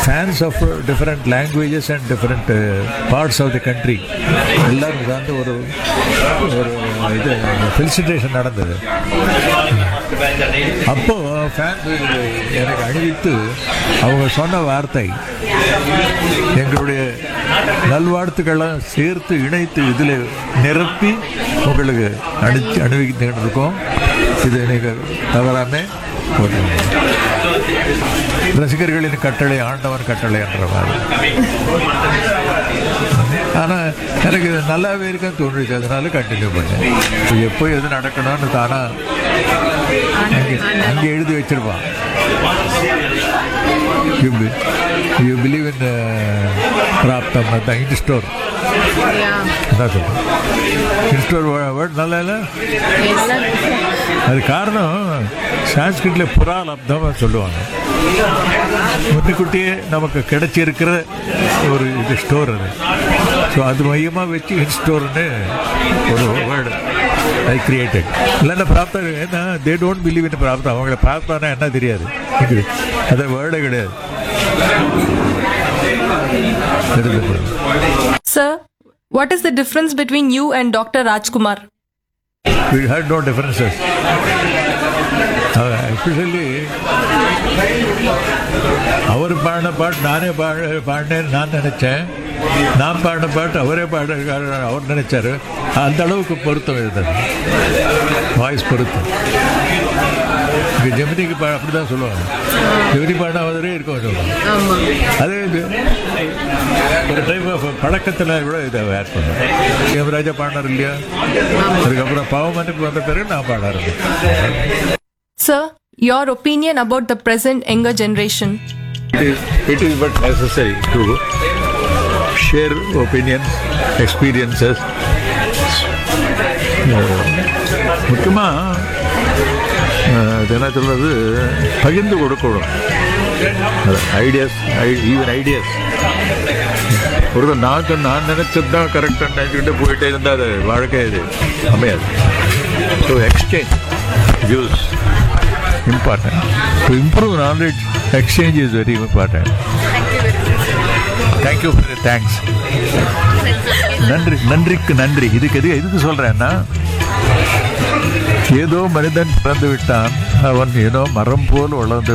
Fans of different languages and different parts of the country எல்லாரும் சார்ந்து ஒரு ஒரு இது ஃபெலிசிட்டேஷன் நடந்தது அப்போ ஃபேன்ஸ் எனக்கு அணிவித்து அவங்க சொன்ன வார்த்தை எங்களுடைய நல்வாழ்த்துக்கள்லாம் சேர்த்து இணைத்து இதில் நிரப்பி உங்களுக்கு அணிச்சு அணிவிக்கிட்டு இருக்கோம் இது நீங்கள் தவறாமல் போட்டுருங்க ரசிகர்களின் கட்டளை ஆண்டவன் கட்டளை என்ற மாதிரி ஆனால் எனக்கு இது நல்லாவே இருக்குன்னு தோணுச்சு அதனால கண்டினியூ பண்ணேன் இப்போ எப்போ எது நடக்கணும்னு தானா அங்கே அங்கே எழுதி வச்சிருப்பான் யூ யூ பிலீவ் இன் பிராப்தம் தான் இன் ஸ்டோர் அதான் சொல்கிறேன் இன் ஸ்டோர் வேர்ட் நல்லா இல்லை அது காரணம் சான்ஸ்கிரிட்ல புறாலப்தம் சொல்லுவாங்க முன்னுக்குட்டியே நமக்கு கிடைச்சிருக்கிற ஒரு இது ஸ்டோர் அது ஸோ அது மையமாக வச்சு இன் ஸ்டோர்னு ஒரு வேர்டு ஐ கிரியேட்டட் இல்லைன்னா பிராப்தா ஏன்னா தே டோன்ட் பிலீவ் இன் பிராப்தா அவங்கள பிராப்தானா என்ன தெரியாது இது அது வேர்டே கிடையாது தெரிஞ்சுக்கணும் Sir, what is the difference between you and Dr. Rajkumar? we had no differences. Especially அவர் பாடின பாட்டு நானே பாட பாடினேன்னு நான் நினச்சேன் நான் பாடின பாட்டு அவரே பாட அவர் நினைச்சாரு அந்த அளவுக்கு பொருத்தம் இருந்தது வாய்ஸ் பொருத்தம் இங்கே ஜெமினிக்கு பா அப்படி தான் சொல்லுவாங்க ஜெமினி பாடினா அவரே இருக்க சொல்லுவாங்க அதே இது ஒரு டைப் ஆஃப் பழக்கத்தில் கூட இதை ஆட் பண்ணுவேன் யமராஜா பாடினார் இல்லையா அதுக்கப்புறம் பாவமன்னிப்பு வந்த பிறகு நான் பாட ஆரம்பிச்சேன் Sir, your opinion about the present younger generation. It is, it is but necessary to share opinions, experiences. முக்கியமாக அது என்ன சொல்றது பகிர்ந்து கொடுக்கணும் ஐடியாஸ் ஈவன் ஐடியாஸ் ஒரு நான் நான் நினைச்சது தான் கரெக்டாக நினைச்சுக்கிட்டு போயிட்டே இருந்தால் அது வாழ்க்கை இது அமையாது so exchange views important. To improve knowledge, exchange is very important. Thank you for the thanks. நன்றி நன்றிக்கு நன்றி இதுக்கு எது எதுக்கு சொல்றேன்னா ஏதோ மனிதன் பிறந்து விட்டான் அவன் ஏதோ மரம் போல் வளர்ந்து